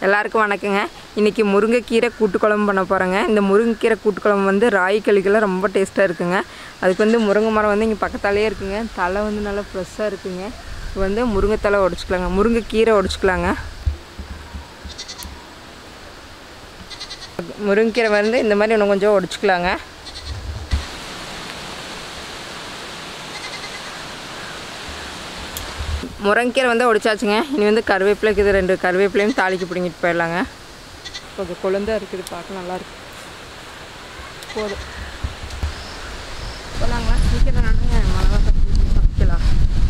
எல்லாருக்கும் வணக்கங்க இன்றைக்கி முருங்கைக்கீரை கூட்டு குழம்பு பண்ண போகிறேங்க இந்த முருங்கைக்கீரை கூட்டு குழம்பு வந்து ராய் களிக்கெல்லாம் ரொம்ப டேஸ்ட்டாக இருக்குங்க அதுக்கு வந்து முருங்கை மரம் வந்து இங்கே பக்கத்தாலேயே இருக்குங்க தலை வந்து நல்லா ஃப்ரெஷ்ஷாக இருக்குங்க இப்போ வந்து முருங்கை தலை உடச்சிக்கலாங்க முருங்கைக்கீரை உடச்சிக்கலாங்க முருங்கைக்கீரை வந்து இந்த மாதிரி இன்னும் கொஞ்சம் உடச்சிக்கலாங்க முருங்கீரை வந்து உடைச்சாச்சுங்க இனி வந்து கருவேப்பிலைக்கு இது ரெண்டு கருவேப்பிலையும் தாளிக்கு பிடிங்கிட்டு போயிடலாங்க கொஞ்சம் கொழுந்தாக இருக்குது பார்க்க நல்லா இருக்கு போதும் போகலாங்களா சீக்கிரம் நடங்க மிளகா வைக்கலாம்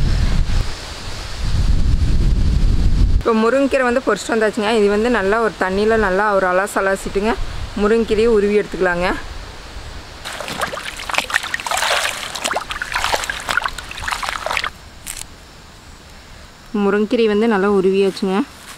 இப்போ முருங்கீரை வந்து பொரிச்சிட்டு வந்தாச்சுங்க இது வந்து நல்லா ஒரு தண்ணியில் நல்லா ஒரு அலாச அலாசிட்டுங்க முருங்கீரையை உருவி எடுத்துக்கலாங்க முருங்கீரை வந்து நல்லா உருவியாச்சுங்க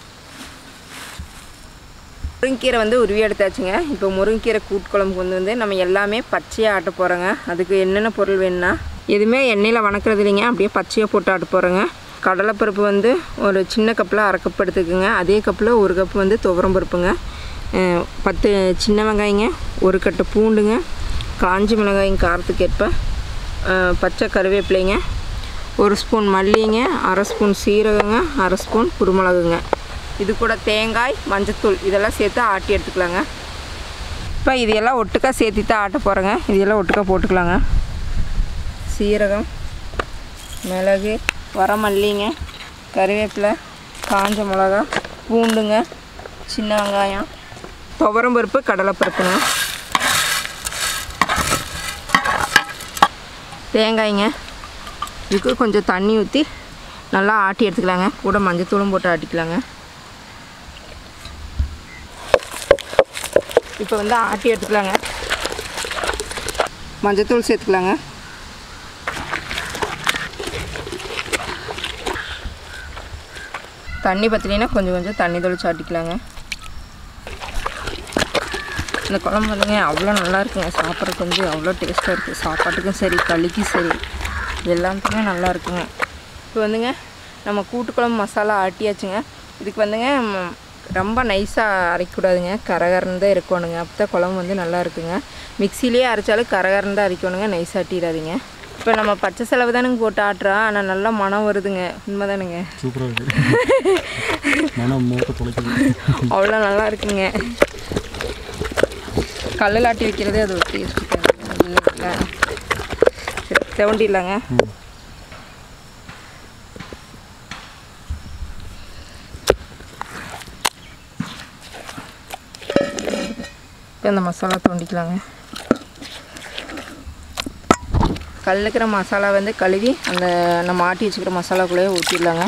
முருங்கீரை வந்து உருவி எடுத்தாச்சுங்க இப்போ முருங்கீரை கூட்டு குழம்புக்கு வந்து வந்து நம்ம எல்லாமே பச்சையாக ஆட்ட போகிறோங்க அதுக்கு என்னென்ன பொருள் வேணும்னா எதுவுமே எண்ணெயில் வணக்கிறது இல்லைங்க அப்படியே பச்சையாக போட்டு ஆட்ட போகிறோங்க கடலைப்பருப்பு வந்து ஒரு சின்ன கப்பில் அரை கப் எடுத்துக்கோங்க அதே கப்பில் ஒரு கப் வந்து துவரம் பருப்புங்க அஹ் பத்து சின்ன வெங்காயங்க ஒரு கட்டு பூண்டுங்க காஞ்சி மிளகாய்ங்க காரத்துக்கு ஏற்ப அஹ் பச்சை கருவேப்பிலைங்க ஒரு ஸ்பூன் மல்லிங்க அரை ஸ்பூன் சீரகங்க அரை ஸ்பூன் குருமிளகுங்க இது கூட தேங்காய் மஞ்சத்தூள் இதெல்லாம் சேர்த்து ஆட்டி எடுத்துக்கலாங்க இப்போ இதையெல்லாம் ஒட்டுக்கா சேர்த்து தான் ஆட்ட போகிறேங்க இதெல்லாம் ஒட்டுக்கா போட்டுக்கலாங்க சீரகம் மிளகு வரமல்லிங்க கருவேப்பிலை காஞ்ச மிளகா பூண்டுங்க சின்ன வெங்காயம் துவரம் பருப்பு கடலைப்பருப்புங்க தேங்காய்ங்க இதுக்கு கொஞ்சம் தண்ணி ஊற்றி நல்லா ஆட்டி எடுத்துக்கலாங்க கூட மஞ்சத்தூளும் போட்டு ஆட்டிக்கலாங்க இப்போ வந்து ஆட்டி எடுத்துக்கலாங்க மஞ்சத்தூள் சேர்த்துக்கலாங்க தண்ணி பற்றலைன்னா கொஞ்சம் கொஞ்சம் தண்ணி தொளிச்சு ஆட்டிக்கலாங்க இந்த குழம்பு வந்துங்க அவ்வளோ நல்லா இருக்குங்க சாப்பிட்றதுக்கு வந்து அவ்வளோ டேஸ்ட்டாக இருக்குது சாப்பாட்டுக்கும் சரி களிக்கும் சரி எல்லாத்துக்குமே நல்லா இருக்குங்க இப்போ வந்துங்க நம்ம கூட்டு குழம்பு மசாலா ஆட்டியாச்சுங்க இதுக்கு வந்துங்க ம், ரொம்ப நைஸாக அரைக்கக்கூடாதுங்க கரகரன்னு தான் இருக்கணுங்க அப்போ தான் குழம்பு வந்து நல்லா இருக்குங்க மிக்சிலேயே அரைச்சாலும் கரகரன்னு தான் அரைக்கணுங்க நைஸ் ஆட்டிடாதீங்க இப்போ நம்ம பச்சை செலவு தானுங்க போட்டு ஆட்டுறோம் ஆனால் நல்லா மனம் வருதுங்க உண்மை தானுங்க சூப்பராக இருக்குது மனம் மூக்க தொலைக்குது அவ்வளோ நல்லா இருக்குங்க கல்லில் ஆட்டி வைக்கிறதே அது ஒரு டேஸ்ட்டு சரி செவண்டிடலாங்க இப்போ இந்த மசாலா தோண்டிக்கலாங்க கல்லுக்கிற மசாலா வந்து கழுவி அந்த நம்ம ஆட்டி வச்சுக்கிற மசாலாக்குள்ளேயே ஊற்றிடலாங்க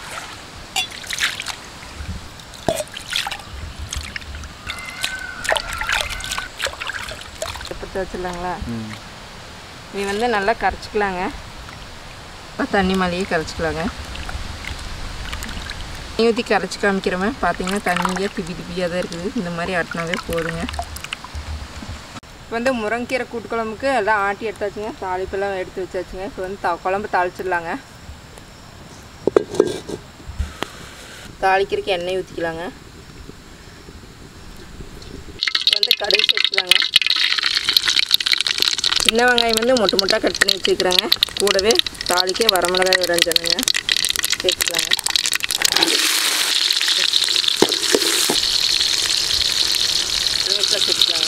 எடுத்து வச்சிடலாங்களா இது வந்து நல்லா கரைச்சிக்கலாங்க அப்ப தண்ணி மேலேயே கரைச்சிக்கலாங்க தண்ணி ஊற்றி கரைச்சி காமிக்கிறவன் பார்த்தீங்கன்னா தண்ணியே திப்பி திப்பியாக தான் இருக்குது இந்த மாதிரி ஆட்டினாவே போதுங்க இப்போ வந்து முருங்கீரை கூட்டு குழம்புக்கு எல்லாம் ஆட்டி எடுத்தாச்சுங்க தாளிப்பெல்லாம் எடுத்து வச்சாச்சுங்க இப்போ வந்து த குழம்பு தாளிச்சிடலாங்க தாளிக்கிறதுக்கு எண்ணெய் ஊற்றிக்கலாங்க வந்து கடுகு சேர்த்துக்கலாங்க சின்ன வெங்காயம் வந்து மொட்டை மொட்டாக கட் பண்ணி வச்சுருக்குறேங்க கூடவே தாளிக்க வரமிளகாய் ஒரு அஞ்சனுங்க சேர்த்துக்கலாங்க கருவேப்பிலை சேர்த்துக்கலாங்க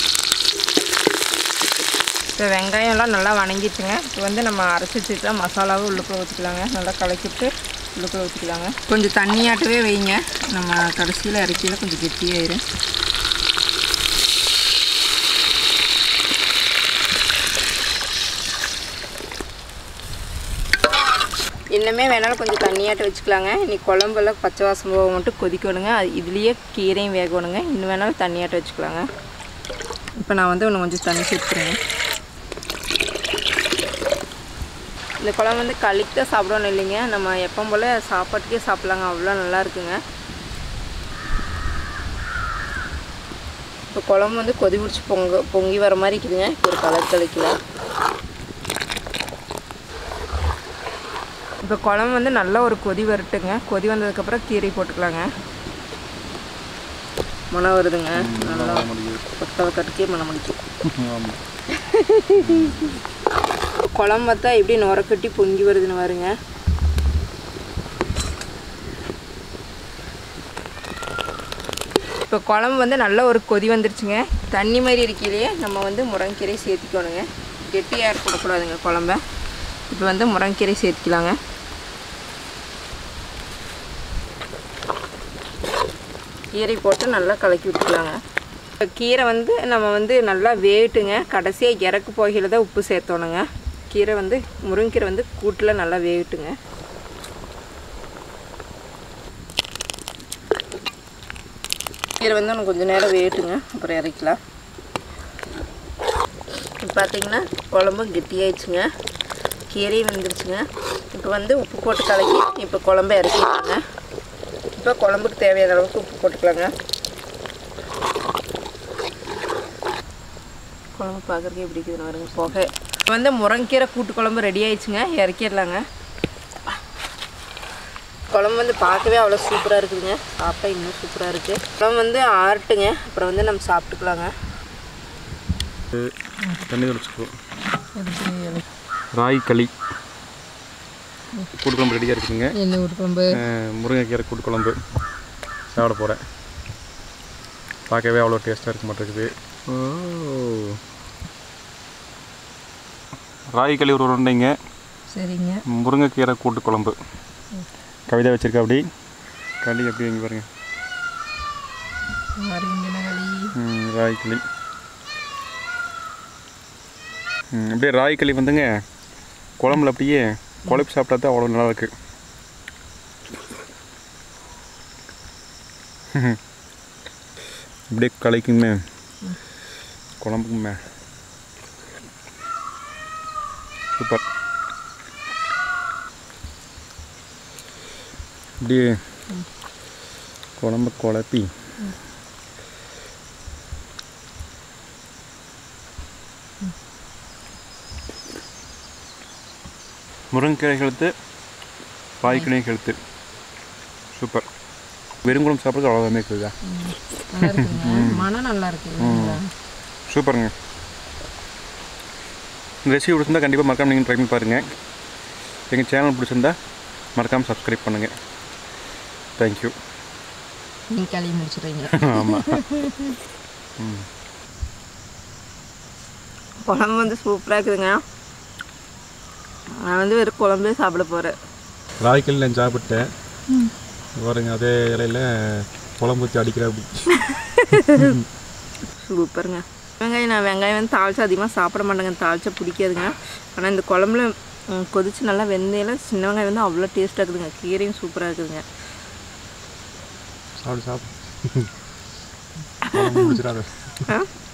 இப்போ வெங்காயம்லாம் நல்லா வணங்கிடுச்சுங்க இப்போ வந்து நம்ம அரைச்சி வச்சுருக்க மசாலாவும் உள்ளுக்குள்ள ஊற்றிக்கலாங்க நல்லா கலக்கிட்டு உள்ளுக்குள்ள ஊற்றிக்கலாங்க கொஞ்சம் தண்ணியாட்டவே வைங்க நம்ம கடைசியில் இறக்கியில் கொஞ்சம் கெட்டியாயிரும் இன்னுமே வேணாலும் கொஞ்சம் தண்ணியாட்ட வச்சுக்கலாங்க இன்னைக்கு குழம்பெல்லாம் பச்சை வாசம் போக மட்டும் கொதிக்கணுங்க அது இதுலேயே கீரையும் வேகணுங்க இன்னும் வேணாலும் தண்ணியாட்ட வச்சுக்கலாங்க இப்போ நான் வந்து இன்னும் கொஞ்சம் தண்ணி சேர்த்துக்கிறேங்க இந்த குழம்பு வந்து களிக்கு தான் சாப்பிடணும் இல்லைங்க நம்ம எப்போ போல் சாப்பாட்டுக்கே சாப்பிட்லாங்க அவ்வளோ நல்லா இருக்குங்க இப்போ குழம்பு வந்து கொதி பிடிச்சி பொங்க பொங்கி வர மாதிரி இருக்குதுங்க இப்போ ஒரு கலர் கழிக்கலாம் இப்போ குழம்பு வந்து நல்லா ஒரு கொதி வரட்டுங்க கொதி வந்ததுக்கப்புறம் கீரை போட்டுக்கலாங்க மனம் வருதுங்க நல்லா முடியுது கொத்தவ கட்டுக்கே மனம் முடிச்சு ஆமாம் குழம்பு பார்த்தா எப்படி நுர கட்டி பொங்கி வருதுன்னு பாருங்க இப்போ குழம்பு வந்து நல்ல ஒரு கொதி வந்துருச்சுங்க தண்ணி மாதிரி இருக்கையிலேயே நம்ம வந்து முருங்கைக்கீரை சேர்த்திக்கணுங்க கெட்டியாக இருக்கக்கூடாதுங்க குழம்ப இப்போ வந்து முருங்கைக்கீரை சேர்த்திக்கலாங்க கீரை போட்டு நல்லா கலக்கி விட்டுக்கலாங்க இப்போ கீரை வந்து நம்ம வந்து நல்லா வேகட்டுங்க கடைசியாக இறக்கு போகையில் தான் உப்பு சேர்த்தோணுங்க கீரை வந்து முருங்கைக்கீரை வந்து கூட்டில் நல்லா வேகட்டுங்க கீரை வந்து இன்னும் கொஞ்சம் நேரம் வேகட்டுங்க அப்புறம் இறக்கலாம் இப்போ பார்த்தீங்கன்னா குழம்பு கெட்டியாயிடுச்சுங்க கீரையும் வந்துருச்சுங்க இப்போ வந்து உப்பு போட்டு கலக்கி இப்போ குழம்ப இறக்கிக்கலாங்க இப்போ குழம்புக்கு தேவையான அளவுக்கு உப்பு போட்டுக்கலாங்க குழம்பு பார்க்குறதுக்கு எப்படி இருக்குதுன்னு வருங்க புகை இப்போ வந்து முருங்கீரை கூட்டு குழம்பு ரெடி ஆயிடுச்சுங்க இறக்கிடலாங்க குழம்பு வந்து பார்க்கவே அவ்வளோ சூப்பராக இருக்குதுங்க சாப்பிட்டா இன்னும் சூப்பராக இருக்குது குழம்பு வந்து ஆறட்டுங்க அப்புறம் வந்து நம்ம சாப்பிட்டுக்கலாங்க தண்ணி தெளிச்சுக்கோ ராய் களி கூட்டு குழம்பு ரெடியாக இருக்குதுங்க என்ன ஒரு குழம்பு அஹ், முருங்கைக்கீரை கூட்டு குழம்பு சாப்பிட போகிறேன் பார்க்கவே அவ்வளோ டேஸ்ட்டாக இருக்க மாட்டேங்குது ஓ ராய் களி ஒரு உருண்டைங்க சரிங்க முருங்கைக்கீரை கூட்டு குழம்பு கவிதை வச்சிருக்கா அப்படி களி எப்படி இங்கே பாருங்க ம், ராய் களி ம், அப்படியே ராய் களி வந்துங்க குழம்புல அப்படியே குழம்பு சாப்பிட்டா தான் அவ்வளோ நல்லா இருக்கு அப்படியே கலைக்குமே குழம்புக்குமே சூப்பர் அப்படியே குழம்பு குழப்பி முருங்கைக்கீரை கழுத்து பாய்க்கிணை கழுத்து சூப்பர் வெறுங்குளம் சாப்பிட்றது அவ்வளோதாமே இருக்குதா நல்லா இருக்குங்க மனம் நல்லா இருக்குங்க சூப்பருங்க இந்த ரெசிபி பிடிச்சிருந்தா கண்டிப்பாக மறக்காம நீங்கள் ட்ரை பண்ணி பாருங்கள் எங்கள் சேனல் பிடிச்சிருந்தா மறக்காமல் சப்ஸ்கிரைப் பண்ணுங்கள் தேங்க்யூ நீங்கள் களி முடிச்சிடுறீங்க ஆமாம் குழம்பு வந்து சூப்பராக இருக்குதுங்க நான் வந்து வெறும் குழம்பே சாப்பிட போகிறேன் ராய்க்கல் நான் சாப்பிட்டேன் பாருங்க அதே இலையில குழம்பு ஊற்றி அடிக்கிற அப்படி சூப்பருங்க வெங்காயம் நான் வெங்காயம் வந்து தாளிச்சு அதிகமாக சாப்பிட மாட்டேங்க தாளிச்சா பிடிக்காதுங்க ஆனால் இந்த குழம்புல ம், கொதிச்சு நல்லா வெந்தயம் சின்ன வெங்காயம் வந்து அவ்வளோ டேஸ்ட்டாக இருக்குதுங்க கீரையும் சூப்பராக இருக்குதுங்க சாப்பிடு சாப்பிடு குழம்பு முடிச்சிடாத ஆ